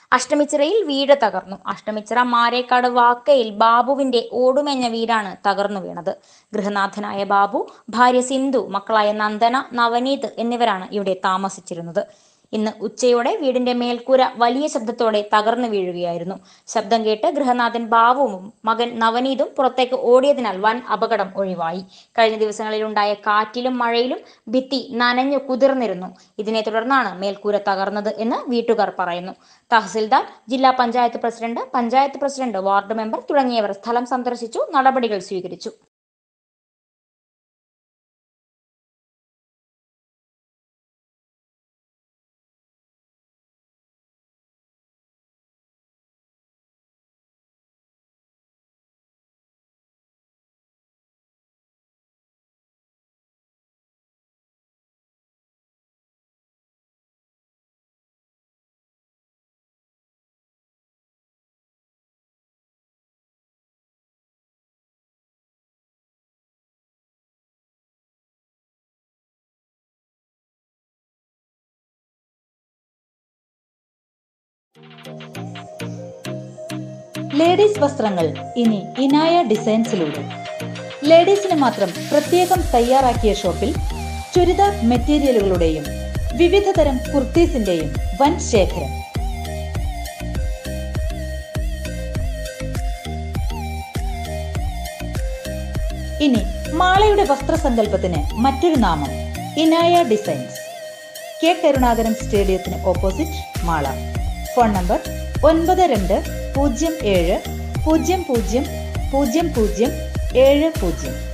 അഷ്ടമിച്ചിറയിൽ വീട് തകർന്നു അഷ്ടമിച്ചിറ മാരേക്കാട് വാക്കയിൽ ബാബുവിന്റെ ഓടുമെഞ്ഞ വീടാണ് തകർന്നു വീണത് ഗൃഹനാഥനായ ബാബു ഭാര്യ സിന്ധു മക്കളായ നന്ദന നവനീത് എന്നിവരാണ് ഇവിടെ താമസിച്ചിരുന്നത് ഇന്ന് ഉച്ചയോടെ വീടിന്റെ മേൽക്കൂര വലിയ ശബ്ദത്തോടെ തകർന്നു വീഴുകയായിരുന്നു ശബ്ദം കേട്ട് ഗൃഹനാഥൻ ബാബുവും മകൻ നവനീതും പുറത്തേക്ക് ഓടിയതിനാൽ വൻ അപകടം ഒഴിവായി കഴിഞ്ഞ ദിവസങ്ങളിലുണ്ടായ കാറ്റിലും മഴയിലും ഭിത്തി നനഞ്ഞു കുതിർന്നിരുന്നു ഇതിനെ തുടർന്നാണ് മേൽക്കൂര തകർന്നത് എന്ന് വീട്ടുകാർ പറയുന്നു തഹസിൽദാർ ജില്ലാ panchayat president panchayat president ward member തുടങ്ങിയവർ സ്ഥലം സന്ദർശിച്ചു നടപടികൾ സ്വീകരിച്ചു ലേഡീസ് വസ്ത്രങ്ങൾ ഇനി ഇനായ ഡിസൈൻസിലൂടെ ലേഡീസിന് മാത്രം പ്രത്യേകം തയ്യാറാക്കിയ ഷോപ്പിൽ ചുരിദാർ മെറ്റീരിയലുകളുടെയും വിവിധ തരം കുർത്തീസിന്റെയും വൻ ശേഖരം ഇനി മാളയുടെ വസ്ത്രസങ്കല്പത്തിന് മറ്റൊരു നാമം ഇനായ ഡിസൈൻസ് കെ കരുണാകരൻ സ്റ്റേഡിയത്തിന് ഓപ്പോസിറ്റ് മാള ഫോൺ നമ്പർ ഒൻപത് രണ്ട് പൂജ്യം ഏഴ് പൂജ്യം പൂജ്യം പൂജ്യം പൂജ്യം ഏഴ് പൂജ്യം